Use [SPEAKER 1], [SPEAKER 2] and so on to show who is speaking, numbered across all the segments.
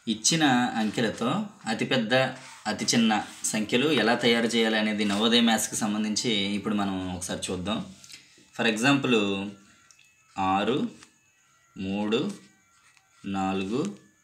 [SPEAKER 1] ఇచ్చిన అంకెలతో అతిపెద్ద అతి చిన్న సంఖ్యలు ఎలా తయారు చేయాలి అనేది నవోదయ మ్యాథ్స్కి సంబంధించి ఇప్పుడు మనం ఒకసారి చూద్దాం ఫర్ ఎగ్జాంపుల్ ఆరు మూడు నాలుగు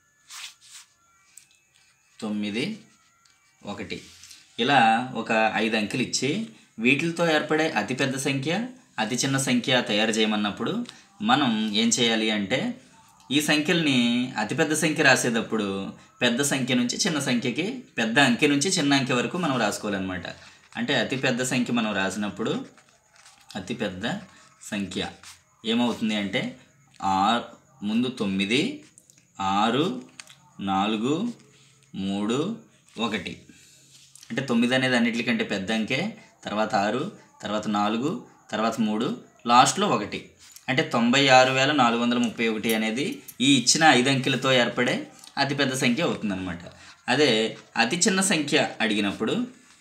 [SPEAKER 1] తొమ్మిది ఒకటి ఇలా ఒక ఐదు అంకెలు ఇచ్చి వీటితో ఏర్పడే అతిపెద్ద సంఖ్య అతి చిన్న సంఖ్య తయారు చేయమన్నప్పుడు మనం ఏం చేయాలి అంటే ఈ సంఖ్యల్ని అతిపెద్ద సంఖ్య రాసేటప్పుడు పెద్ద సంఖ్య నుంచి చిన్న సంఖ్యకి పెద్ద అంకె నుంచి చిన్న అంకె వరకు మనం రాసుకోవాలన్నమాట అంటే అతిపెద్ద సంఖ్య మనం రాసినప్పుడు అతిపెద్ద సంఖ్య ఏమవుతుంది అంటే ఆరు ముందు తొమ్మిది ఆరు నాలుగు మూడు ఒకటి అంటే తొమ్మిది అనేది అన్నిటికంటే పెద్ద అంకె తర్వాత ఆరు తర్వాత నాలుగు తర్వాత మూడు లాస్ట్లో ఒకటి అంటే తొంభై ఆరు వేల నాలుగు వందల ముప్పై ఒకటి అనేది ఈ ఇచ్చిన ఐదు అంకెలతో ఏర్పడే అతిపెద్ద సంఖ్య అవుతుందన్నమాట అదే అతి చిన్న సంఖ్య అడిగినప్పుడు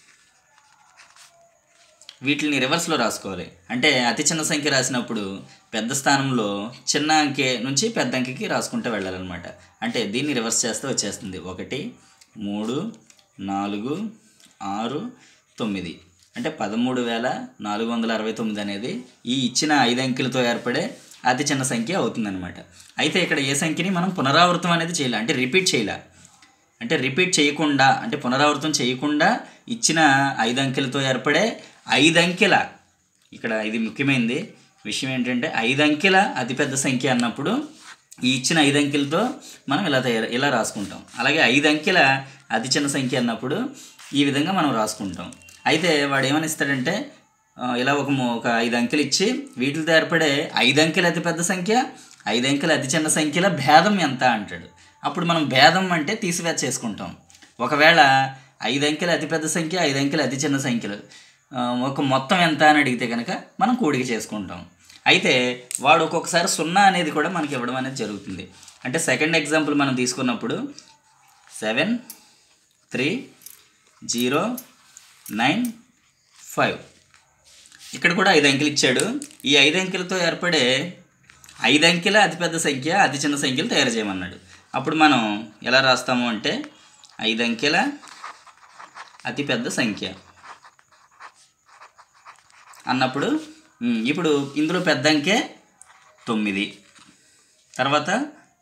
[SPEAKER 1] వీటిని రివర్స్లో రాసుకోవాలి అంటే అతి చిన్న సంఖ్య రాసినప్పుడు పెద్ద స్థానంలో చిన్న అంకె నుంచి పెద్ద అంకెకి రాసుకుంటూ వెళ్ళాలన్నమాట అంటే దీన్ని రివర్స్ చేస్తే వచ్చేస్తుంది ఒకటి మూడు నాలుగు ఆరు తొమ్మిది అంటే పదమూడు వేల నాలుగు వందల అరవై తొమ్మిది అనేది ఈ ఇచ్చిన ఐదు అంకెలతో ఏర్పడే అతి చిన్న సంఖ్య అవుతుందన్నమాట అయితే ఇక్కడ ఏ సంఖ్యని మనం పునరావృతం అనేది చేయాలి అంటే రిపీట్ చేయాలి అంటే రిపీట్ చేయకుండా అంటే పునరావృతం చేయకుండా ఇచ్చిన ఐదు అంకెలతో ఏర్పడే ఐదు అంకెల ఇక్కడ ఇది ముఖ్యమైనది విషయం ఏంటంటే ఐదు అంకెల అతిపెద్ద సంఖ్య అన్నప్పుడు ఈ ఇచ్చిన ఐదు అంకెలతో మనం ఇలా తయారు ఇలా రాసుకుంటాం అలాగే ఐదు అంకెల అతి చిన్న సంఖ్య అన్నప్పుడు ఈ విధంగా మనం రాసుకుంటాం అయితే వాడు ఏమని ఇస్తాడంటే ఆ, ఇలా ఒక మో- ఒక ఐదు అంకెలు ఇచ్చి వీటితో ఏర్పడే ఐదు అంకెల అతి పెద్ద సంఖ్య ఐదు అంకెల అతి చిన్న సంఖ్యల భేదం ఎంత అంటాడు అప్పుడు మనం భేదం అంటే తీసివేత చేసుకుంటాం ఒకవేళ ఐదు అంకెల అతి పెద్ద సంఖ్య ఐదు అంకెల అతి చిన్న సంఖ్యలు ఆ, ఒక మొత్తం ఎంత అని అడిగితే కనుక మనం కూడిక చేసుకుంటాం అయితే వాడు ఒక్కొక్కసారి సున్నా అనేది కూడా మనకి ఇవ్వడం అనేది జరుగుతుంది అంటే సెకండ్ ఎగ్జాంపుల్ మనం తీసుకున్నప్పుడు seven three zero nine five ఇక్కడ కూడా ఐదు అంకెలు ఇచ్చాడు ఈ ఐదు అంకెలతో ఏర్పడే ఐదు అంకెల అతిపెద్ద సంఖ్య అతి చిన్న సంఖ్యలు తయారు చేయమన్నాడు అప్పుడు మనం ఎలా రాస్తాము అంటే ఐదు అంకెల అతిపెద్ద సంఖ్య అన్నప్పుడు ఉమ్, ఇప్పుడు ఇందులో పెద్ద అంకె తొమ్మిది తర్వాత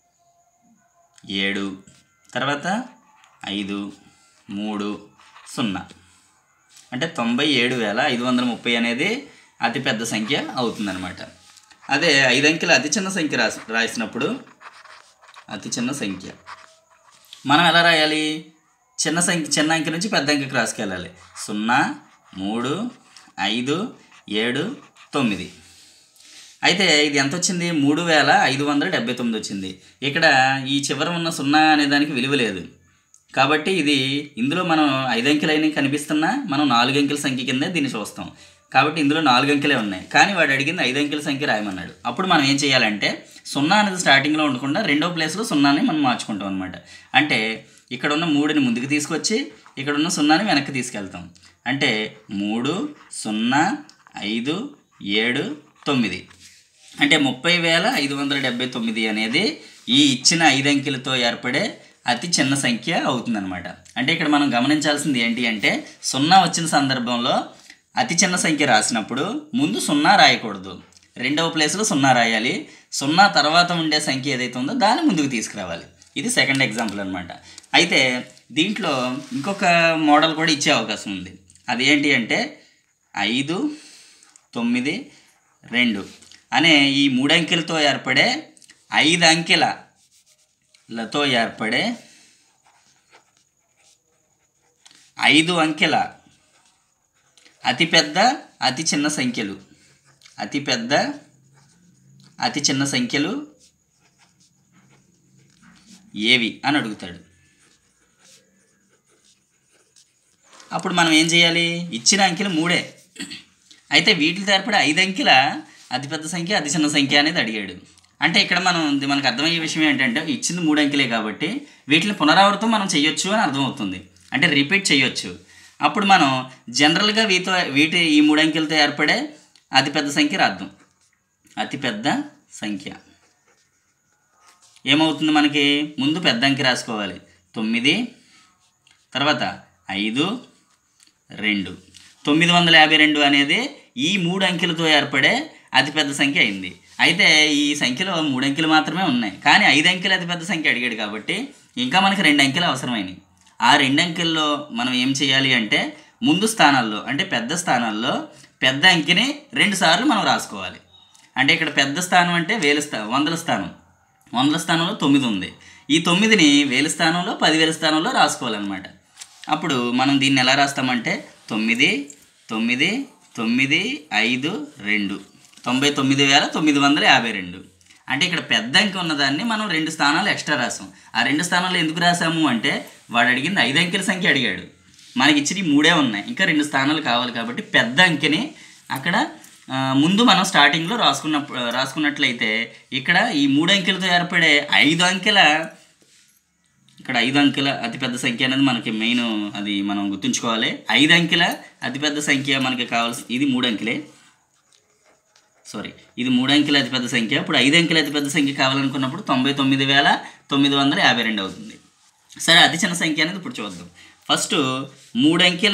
[SPEAKER 1] ఏడు తర్వాత ఐదు మూడు సున్నా అంటే తొంభై ఏడు వేల ఐదు వందల ముప్పై అనేది అతి పెద్ద సంఖ్య అవుతుందన్నమాట అదే ఐదు అంకెల అతి చిన్న సంఖ్య రాసి రాసినప్పుడు అతి చిన్న సంఖ్య మనం ఎలా రాయాలి చిన్న సంఖ్య చిన్న అంకె నుంచి పెద్ద అంకెకి రాసుకెళ్ళాలి సున్నా మూడు ఐదు ఏడు తొమ్మిది అయితే ఇది ఎంత వచ్చింది మూడు వేల ఐదు వందల డెబ్బై తొమ్మిది వచ్చింది ఇక్కడ ఈ చివర ఉన్న సున్నా అనే దానికి విలువ లేదు కాబట్టి ఇది ఇందులో మనం ఐదు అంకెలైన కనిపిస్తున్నా మనం నాలుగు అంకెల సంఖ్య కిందే దీన్ని చూస్తాం కాబట్టి ఇందులో నాలుగు అంకెలే ఉన్నాయి కానీ వాడు అడిగింది ఐదు అంకెల సంఖ్య రాయమన్నాడు అప్పుడు మనం ఏం చేయాలంటే సున్నా అనేది స్టార్టింగ్లో ఉండకుండా రెండో ప్లేస్లో సున్నాని మనం మార్చుకుంటాం అనమాట అంటే ఇక్కడ ఉన్న మూడుని ముందుకు తీసుకొచ్చి ఇక్కడ ఉన్న సున్నాని వెనక్కి తీసుకెళ్తాం అంటే మూడు సున్నా ఐదు ఏడు తొమ్మిది అంటే ముప్పై వేల ఐదు వందల డెబ్బై తొమ్మిది అనేది ఈ ఇచ్చిన ఐదు అంకెలతో ఏర్పడే అతి చిన్న సంఖ్య అవుతుందన్నమాట అంటే ఇక్కడ మనం గమనించాల్సింది ఏంటి అంటే సున్నా వచ్చిన సందర్భంలో అతి చిన్న సంఖ్య రాసినప్పుడు ముందు సున్నా రాయకూడదు రెండవ ప్లేస్లో సున్నా రాయాలి సున్నా తర్వాత ఉండే సంఖ్య ఏదైతే ఉందో దాన్ని ముందుకు తీసుకురావాలి ఇది సెకండ్ ఎగ్జాంపుల్ అనమాట అయితే దీంట్లో ఇంకొక మోడల్ కూడా ఇచ్చే అవకాశం ఉంది అదేంటి అంటే ఐదు తొమ్మిది రెండు అనే ఈ మూడు అంకెలతో ఏర్పడే ఐదు అంకెలతో ఏర్పడే ఐదు అంకెల అతిపెద్ద అతి చిన్న సంఖ్యలు అతిపెద్ద అతి చిన్న సంఖ్యలు ఏవి అని అడుగుతాడు అప్పుడు మనం ఏం చేయాలి ఇచ్చిన అంకెలు మూడే అయితే వీటితో ఏర్పడే ఐదు అంకెల అతిపెద్ద సంఖ్య అతి చిన్న సంఖ్య అనేది అడిగాడు అంటే ఇక్కడ మనం ఇది మనకు అర్థమయ్యే విషయం ఏంటంటే ఇచ్చింది మూడు అంకెలే కాబట్టి వీటిని పునరావృతం మనం చేయొచ్చు అని అర్థమవుతుంది అంటే రిపీట్ చేయొచ్చు అప్పుడు మనం జనరల్గా వీటితో వీటి ఈ మూడు అంకెలతో ఏర్పడే అతిపెద్ద సంఖ్య రాద్దాం అతిపెద్ద సంఖ్య ఏమవుతుంది మనకి ముందు పెద్ద అంకె రాసుకోవాలి తొమ్మిది తర్వాత ఐదు రెండు తొమ్మిది వందల యాభై రెండు అనేది ఈ మూడు అంకెలతో ఏర్పడే అతిపెద్ద సంఖ్య అయింది అయితే ఈ సంఖ్యలో మూడు అంకెలు మాత్రమే ఉన్నాయి కానీ ఐదు అంకెలు అతిపెద్ద సంఖ్య అడిగాడు కాబట్టి ఇంకా మనకి రెండు అంకెలు అవసరమైనవి ఆ రెండు అంకెల్లో మనం ఏం చేయాలి అంటే ముందు స్థానాల్లో అంటే పెద్ద స్థానాల్లో పెద్ద అంకెని రెండు సార్లు మనం రాసుకోవాలి అంటే ఇక్కడ పెద్ద స్థానం అంటే వేల స్థా వందల స్థానం వందల స్థానంలో తొమ్మిది ఉంది ఈ తొమ్మిదిని వేల స్థానంలో పదివేల స్థానంలో రాసుకోవాలన్నమాట అప్పుడు మనం దీన్ని ఎలా రాస్తామంటే తొమ్మిది తొమ్మిది తొమ్మిది ఐదు రెండు తొంభై తొమ్మిది వేల తొమ్మిది వందల యాభై రెండు అంటే ఇక్కడ పెద్ద అంకె ఉన్నదాన్ని మనం రెండు స్థానాలు ఎక్స్ట్రా రాసాం ఆ రెండు స్థానాలు ఎందుకు రాసాము అంటే వాడు అడిగింది ఐదు అంకెల సంఖ్య అడిగాడు మనకి ఇచ్చిన మూడే ఉన్నాయి ఇంకా రెండు స్థానాలు కావాలి కాబట్టి పెద్ద అంకెని అక్కడ ఆ, ముందు మనం స్టార్టింగ్లో రాసుకున్న రాసుకున్నట్లయితే ఇక్కడ ఈ మూడు అంకెలతో ఏర్పడే ఐదు అంకెల ఇక్కడ ఐదు అంకెల అతిపెద్ద సంఖ్య అనేది మనకి మెయిన్ అది మనం గుర్తుంచుకోవాలి ఐదు అంకెల అతిపెద్ద సంఖ్య మనకి కావాల్సి ఇది మూడు అంకెలే సారీ ఇది మూడు అంకెల అతిపెద్ద సంఖ్య ఇప్పుడు ఐదు అంకెల అతిపెద్ద సంఖ్య కావాలనుకున్నప్పుడు తొంభై తొమ్మిది వేల తొమ్మిది వందల యాభై రెండు అవుతుంది సరే అతి చిన్న సంఖ్య అనేది ఇప్పుడు చూద్దాం ఫస్ట్ మూడు అంకెల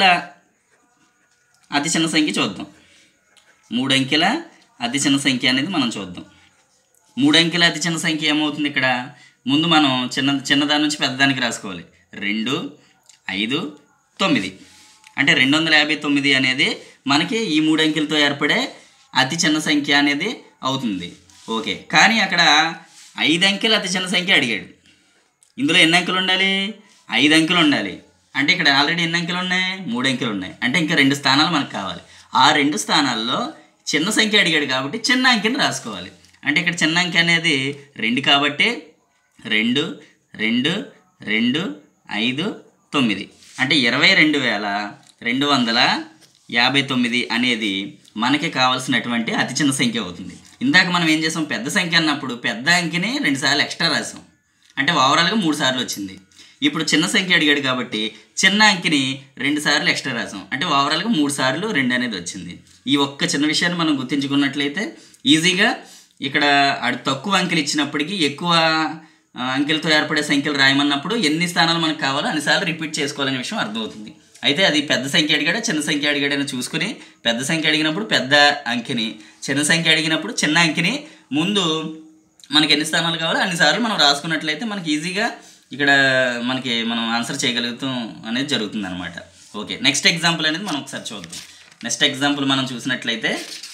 [SPEAKER 1] అతి చిన్న సంఖ్య చూద్దాం మూడు అంకెల అతి చిన్న సంఖ్య అనేది మనం చూద్దాం మూడు అంకెల అతి చిన్న సంఖ్య ఏమవుతుంది ఇక్కడ ముందు మనం చిన్న చిన్నదాని నుంచి పెద్దదానికి రాసుకోవాలి రెండు ఐదు తొమ్మిది అంటే రెండు వందల యాభై తొమ్మిది అనేది మనకి ఈ మూడు అంకెలతో ఏర్పడే అతి చిన్న సంఖ్య అనేది అవుతుంది ఓకే కానీ అక్కడ ఐదు అంకెల అతి చిన్న సంఖ్య అడిగాడు ఇందులో ఎన్ని అంకెలు ఉండాలి ఐదు అంకెలు ఉండాలి అంటే ఇక్కడ ఆల్రెడీ ఎన్ని అంకెలు ఉన్నాయి మూడు అంకెలు ఉన్నాయి అంటే ఇంకా రెండు స్థానాలు మనకు కావాలి ఆ రెండు స్థానాల్లో చిన్న సంఖ్య అడిగాడు కాబట్టి చిన్న అంకెని రాసుకోవాలి అంటే ఇక్కడ చిన్న అంకె అనేది రెండు కాబట్టి రెండు రెండు రెండు ఐదు తొమ్మిది అంటే ఇరవై రెండు వేల రెండు వందల యాభై తొమ్మిది అనేది మనకి కావాల్సినటువంటి అతి చిన్న సంఖ్య అవుతుంది ఇందాక మనం ఏం చేసాం పెద్ద సంఖ్య అన్నప్పుడు పెద్ద అంకెని రెండుసార్లు ఎక్స్ట్రా రాసాం అంటే ఓవరాల్గా మూడు సార్లు వచ్చింది ఇప్పుడు చిన్న సంఖ్య అడిగాడు కాబట్టి చిన్న అంకెని రెండు సార్లు ఎక్స్ట్రా రాసాం అంటే ఓవరాల్గా మూడు సార్లు రెండు అనేది వచ్చింది ఈ ఒక్క చిన్న విషయాన్ని మనం గుర్తించుకున్నట్లయితే ఈజీగా ఇక్కడ అడు తక్కువ అంకెలు ఇచ్చినప్పటికీ ఎక్కువ ఆ, అంకెలతో ఏర్పడే సంఖ్యలు రాయమన్నప్పుడు ఎన్ని స్థానాలు మనకు కావాలో అన్నిసార్లు రిపీట్ చేసుకోవాలనే విషయం అర్థమవుతుంది అయితే అది పెద్ద సంఖ్య అడిగాడా చిన్న సంఖ్య అడిగాడని చూసుకుని పెద్ద సంఖ్య అడిగినప్పుడు పెద్ద అంకెని చిన్న సంఖ్య అడిగినప్పుడు చిన్న అంకెని ముందు మనకి ఎన్ని స్థానాలు కావాలో అన్నిసార్లు మనం రాసుకున్నట్లయితే మనకి ఈజీగా ఇక్కడ మనకి మనం ఆన్సర్ చేయగలుగుతాం అనేది జరుగుతుంది అనమాట ఓకే నెక్స్ట్ ఎగ్జాంపుల్ అనేది మనం ఒకసారి చూద్దాం నెక్స్ట్ ఎగ్జాంపుల్ మనం చూసినట్లయితే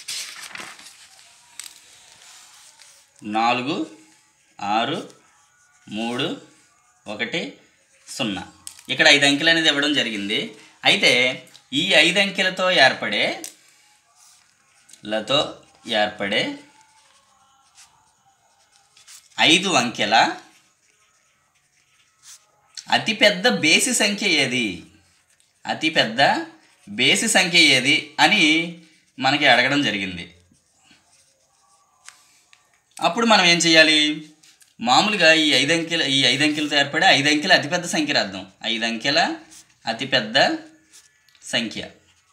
[SPEAKER 1] నాలుగు ఆరు మూడు ఒకటి సున్నా ఇక్కడ ఐదు అంకెలు అనేది ఇవ్వడం జరిగింది అయితే ఈ ఐదు అంకెలతో ఏర్పడే లతో ఏర్పడే ఐదు అంకెల అతిపెద్ద బేసి సంఖ్య ఏది అతిపెద్ద బేసి సంఖ్య ఏది అని మనకి అడగడం జరిగింది అప్పుడు మనం ఏం చేయాలి మామూలుగా ఈ ఐదు అంకెల ఈ ఐదు అంకెలతో ఏర్పడే ఐదు అంకెల అతిపెద్ద సంఖ్య రాద్దాం ఐదు అంకెల అతిపెద్ద సంఖ్య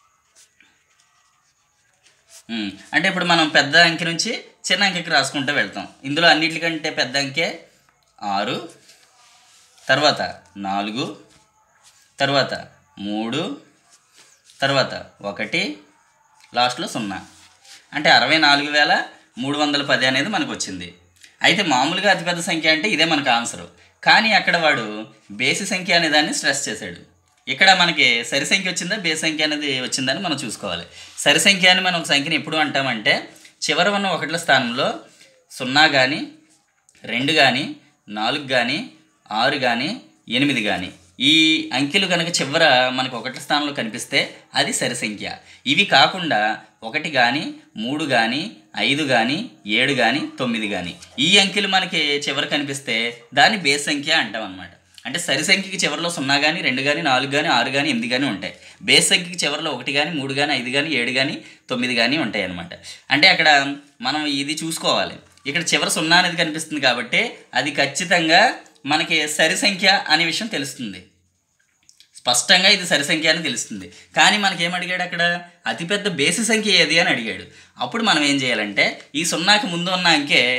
[SPEAKER 1] ఉమ్, అంటే ఇప్పుడు మనం పెద్ద అంకె నుంచి చిన్న అంకెకి రాసుకుంటూ వెళ్తాం ఇందులో అన్నిటికంటే పెద్ద అంకె ఆరు తర్వాత నాలుగు తర్వాత మూడు తర్వాత ఒకటి లాస్ట్లో సున్నా అంటే అరవై నాలుగు వేల మూడు వందల పది అనేది మనకు వచ్చింది అయితే మామూలుగా అతిపెద్ద సంఖ్య అంటే ఇదే మనకు ఆన్సరు కానీ అక్కడ వాడు బేసి సంఖ్య అనే దాన్ని స్ట్రెస్ చేశాడు ఇక్కడ మనకి సరి సంఖ్య వచ్చిందా బేసి సంఖ్య అనేది వచ్చిందని మనం చూసుకోవాలి సరి సంఖ్య అని మనం ఒక సంఖ్యని ఎప్పుడు అంటామంటే చివర ఉన్న ఒకట్ల స్థానంలో సున్నా కానీ రెండు కానీ నాలుగు కానీ ఆరు కానీ ఎనిమిది కానీ ఈ అంకెలు కనుక చివర మనకు ఒకటి స్థానంలో కనిపిస్తే అది సరి సంఖ్య ఇవి కాకుండా ఒకటి కానీ మూడు కానీ ఐదు కానీ ఏడు కానీ తొమ్మిది కానీ ఈ అంకెలు మనకి చివర కనిపిస్తే దాన్ని బేస్ సంఖ్య అంటాం అనమాట అంటే సరి సంఖ్యకి చివరిలో సున్నా కానీ రెండు కానీ నాలుగు కానీ ఆరు కానీ ఎనిమిది కానీ ఉంటాయి బేస్ సంఖ్యకి చివరిలో ఒకటి కానీ మూడు కానీ ఐదు కానీ ఏడు కానీ తొమ్మిది కానీ ఉంటాయి అనమాట అంటే అక్కడ మనం ఇది చూసుకోవాలి ఇక్కడ చివరి సున్నా అనేది కనిపిస్తుంది కాబట్టి అది ఖచ్చితంగా మనకి సరి సంఖ్య అనే విషయం తెలుస్తుంది స్పష్టంగా ఇది సరి సంఖ్య అని తెలుస్తుంది కానీ మనకి ఏం అడిగాడు అక్కడ అతిపెద్ద బేసి సంఖ్య ఏది అని అడిగాడు అప్పుడు మనం ఏం చేయాలంటే ఈ సున్నాకి ముందు ఉన్న అంకె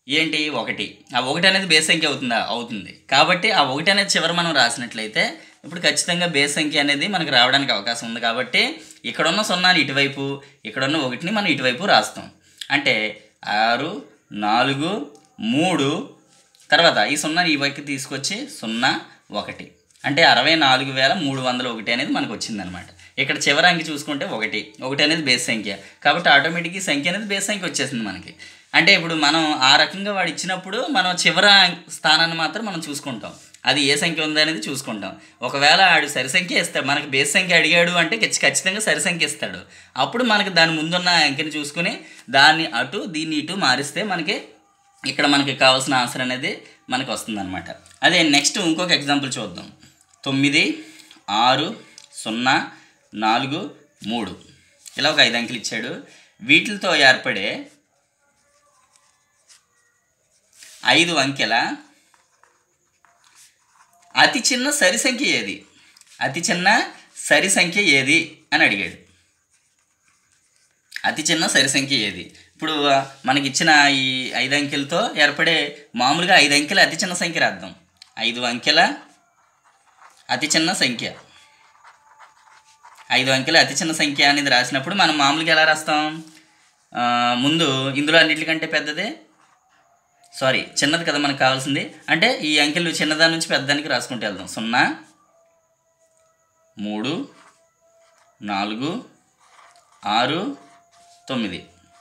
[SPEAKER 1] ఏంటి ఒకటి ఆ ఒకటి అనేది బేస్ సంఖ్య అవుతుందా అవుతుంది కాబట్టి ఆ ఒకటి అనేది చివరి మనం రాసినట్లయితే ఇప్పుడు ఖచ్చితంగా బేస్ సంఖ్య అనేది మనకు రావడానికి అవకాశం ఉంది కాబట్టి ఇక్కడున్న సున్నాని ఇటువైపు ఇక్కడున్న ఒకటిని మనం ఇటువైపు రాస్తాం అంటే ఆరు నాలుగు మూడు తర్వాత ఈ సున్నాని ఈ వైపు తీసుకొచ్చి సున్నా ఒకటి అంటే అరవై నాలుగు వేల మూడు వందల ఒకటి అనేది మనకు వచ్చిందనమాట ఇక్కడ చివరి అంకి చూసుకుంటే ఒకటి ఒకటి అనేది బేస్ సంఖ్య కాబట్టి ఆటోమేటిక్ ఈ సంఖ్య అనేది బేస్ సంఖ్య వచ్చేసింది మనకి అంటే ఇప్పుడు మనం ఆ రకంగా వాడు ఇచ్చినప్పుడు మనం చివర స్థానాన్ని మాత్రం మనం చూసుకుంటాం అది ఏ సంఖ్య ఉంది అనేది చూసుకుంటాం ఒకవేళ ఆడు సరి సంఖ్య ఇస్తాడు మనకి బేస్ సంఖ్య అడిగాడు అంటే ఖచ్చి- ఖచ్చితంగా సరి సంఖ్య ఇస్తాడు అప్పుడు మనకి దాని ముందున్న అంకెని చూసుకుని దాన్ని అటు దీన్ని ఇటు మారిస్తే మనకి ఇక్కడ మనకి కావాల్సిన ఆన్సర్ అనేది మనకు వస్తుందన్నమాట అదే నెక్స్ట్ ఇంకొక ఎగ్జాంపుల్ చూద్దాం తొమ్మిది ఆరు సున్నా నాలుగు మూడు ఇలా ఒక ఐదు అంకెలు ఇచ్చాడు వీటితో ఏర్పడే ఐదు అంకెల అతి చిన్న సరి సంఖ్య ఏది అతి చిన్న సరి సంఖ్య ఏది అని అడిగాడు అతి చిన్న సరి సంఖ్య ఏది ఇప్పుడు ఆ, మనకి ఇచ్చిన ఈ ఐదు అంకెలతో ఏర్పడే మామూలుగా ఐదు అంకెల అతి చిన్న సంఖ్య రాద్దాం ఐదు అంకెల అతి చిన్న సంఖ్య ఐదు అంకెల అతి చిన్న సంఖ్య అనేది రాసినప్పుడు మనం మామూలుగా ఎలా రాస్తాం ఆ, ముందు ఇందులో అన్నిటికంటే పెద్దదే సారీ చిన్నది కదా మనకు కావాల్సింది అంటే ఈ అంకెలు చిన్నదాని నుంచి పెద్దదానికి రాసుకుంటూ వెళ్దాం సున్నా మూడు నాలుగు ఆరు తొమ్మిది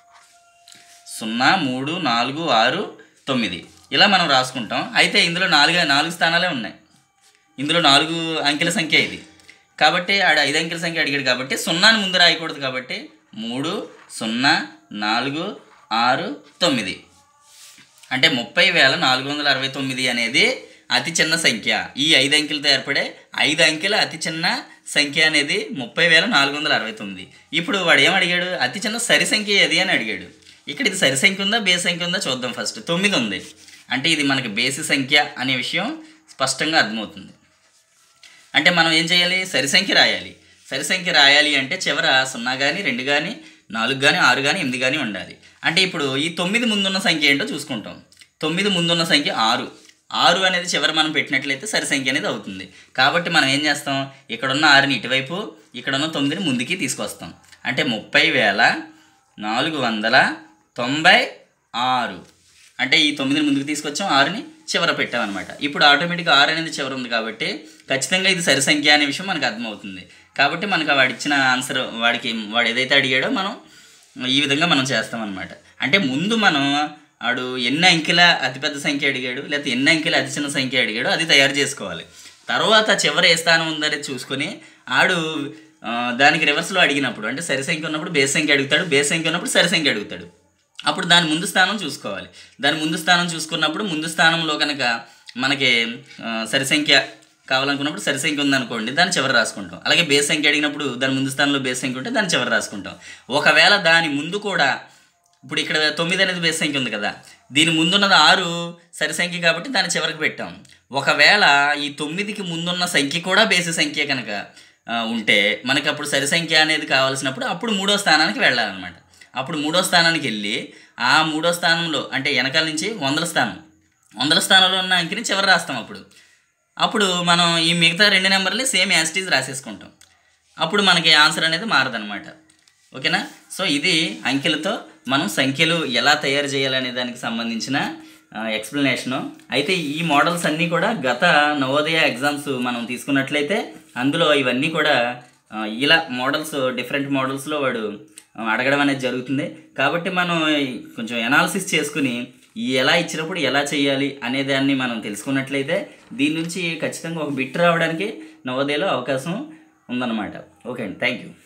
[SPEAKER 1] సున్నా మూడు నాలుగు ఆరు తొమ్మిది ఇలా మనం రాసుకుంటాం అయితే ఇందులో నాలుగు నాలుగు స్థానాలే ఉన్నాయి ఇందులో నాలుగు అంకెల సంఖ్య ఇది కాబట్టి ఆడ ఐదు అంకెల సంఖ్య అడిగాడు కాబట్టి సున్నాని ముందు రాయకూడదు కాబట్టి మూడు సున్నా నాలుగు ఆరు తొమ్మిది అంటే ముప్పై వేల నాలుగు వందల అరవై తొమ్మిది అనేది అతి చిన్న సంఖ్య ఈ ఐదు అంకెలతో ఏర్పడే ఐదు అంకెల అతి చిన్న సంఖ్య అనేది ముప్పై వేల నాలుగు వందల అరవై తొమ్మిది ఇప్పుడు వాడు ఏం అడిగాడు అతి చిన్న సరి సంఖ్య ఏది అని అడిగాడు ఇక్కడ ఇది సరి సంఖ్య ఉందా బేస్ సంఖ్య ఉందా చూద్దాం ఫస్ట్ తొమ్మిది ఉంది అంటే ఇది మనకి బేసి సంఖ్య అనే విషయం స్పష్టంగా అర్థమవుతుంది అంటే మనం ఏం చేయాలి సరి సంఖ్య రాయాలి సరి సంఖ్య రాయాలి అంటే చివర సున్నా కానీ రెండు కానీ నాలుగు కానీ ఆరు కానీ ఎనిమిది కానీ ఉండాలి అంటే ఇప్పుడు ఈ తొమ్మిది ముందున్న సంఖ్య ఏంటో చూసుకుంటాం తొమ్మిది ముందున్న సంఖ్య ఆరు ఆరు అనేది చివర మనం పెట్టినట్లయితే సరి సంఖ్య అనేది అవుతుంది కాబట్టి మనం ఏం చేస్తాం ఇక్కడున్న ఆరుని ఇటువైపు ఇక్కడున్న తొమ్మిదిని ముందుకి తీసుకొస్తాం అంటే ముప్పై వేల నాలుగు వందల తొంభై ఆరు అంటే ఈ తొమ్మిదిని ముందుకు తీసుకొచ్చాం ఆరుని చివర పెట్టామన్నమాట ఇప్పుడు ఆటోమేటిక్గా ఆరు అనేది చివర ఉంది కాబట్టి ఖచ్చితంగా ఇది సరి సంఖ్య అనే విషయం మనకు అర్థమవుతుంది కాబట్టి మనకు వాడు ఇచ్చిన ఆన్సర్ వాడికి వాడు ఏదైతే అడిగాడో మనం ఈ విధంగా మనం చేస్తామన్నమాట అంటే ముందు మనం వాడు ఎన్ని అంకెల అతిపెద్ద సంఖ్య అడిగాడు లేకపోతే ఎన్ని అంకెల అతి చిన్న సంఖ్య అడిగాడో అది తయారు చేసుకోవాలి తర్వాత చివరి ఏ స్థానం ఉందనేది చూసుకొని ఆడు ఆ, దానికి రివర్స్లో అడిగినప్పుడు అంటే సరి సంఖ్య ఉన్నప్పుడు బేస్ సంఖ్య అడుగుతాడు బేస్ సంఖ్య ఉన్నప్పుడు సరి సంఖ్య అడుగుతాడు అప్పుడు దాని ముందు స్థానం చూసుకోవాలి దాని ముందు స్థానం చూసుకున్నప్పుడు ముందు స్థానంలో కనుక మనకి ఆ, సరి సంఖ్య కావాలనుకున్నప్పుడు సరి సంఖ్య ఉందనుకోండి దాన్ని చివరి రాసుకుంటాం అలాగే బేస్ సంఖ్య అడిగినప్పుడు దాని ముందు స్థానంలో బేస్ సంఖ్య ఉంటే దాన్ని చివరి రాసుకుంటాం ఒకవేళ దాని ముందు కూడా ఇప్పుడు ఇక్కడ తొమ్మిది అనేది బేస్ సంఖ్య ఉంది కదా దీని ముందున్నది ఆరు సరి సంఖ్య కాబట్టి దాన్ని చివరికి పెట్టాం ఒకవేళ ఈ తొమ్మిదికి ముందున్న సంఖ్య కూడా బేసి సంఖ్య కనుక ఆ, ఉంటే మనకి అప్పుడు సరి సంఖ్య అనేది కావాల్సినప్పుడు అప్పుడు మూడో స్థానానికి వెళ్ళాలన్నమాట అప్పుడు మూడో స్థానానికి వెళ్ళి ఆ మూడో స్థానంలో అంటే వెనకాల నుంచి వందల స్థానం వందల స్థానంలో ఉన్న అంకిని చివరి రాస్తాం అప్పుడు అప్పుడు మనం ఈ మిగతా రెండు నెంబర్లు సేమ్ యాస్టీజ్ రాసేసుకుంటాం అప్పుడు మనకి ఆన్సర్ అనేది మారదనమాట ఓకేనా సో ఇది అంకెలతో మనం సంఖ్యలు ఎలా తయారు చేయాలనే దానికి సంబంధించిన ఎక్స్ప్లెనేషను అయితే ఈ మోడల్స్ అన్నీ కూడా గత నవోదయ ఎగ్జామ్స్ మనం తీసుకున్నట్లయితే అందులో ఇవన్నీ కూడా ఆ, ఇలా మోడల్స్ డిఫరెంట్ మోడల్స్లో వాడు ఆ, అడగడం అనేది జరుగుతుంది కాబట్టి మనం ఈ కొంచెం ఎనాలిసిస్ చేసుకుని ఈ ఎలా ఇచ్చినప్పుడు ఎలా చేయాలి అనే దాన్ని మనం తెలుసుకున్నట్లయితే దీని నుంచి ఖచ్చితంగా ఒక బిట్ రావడానికి నవోదయలో అవకాశం ఉందన్నమాట ఓకే అండి థ్యాంక్ యూ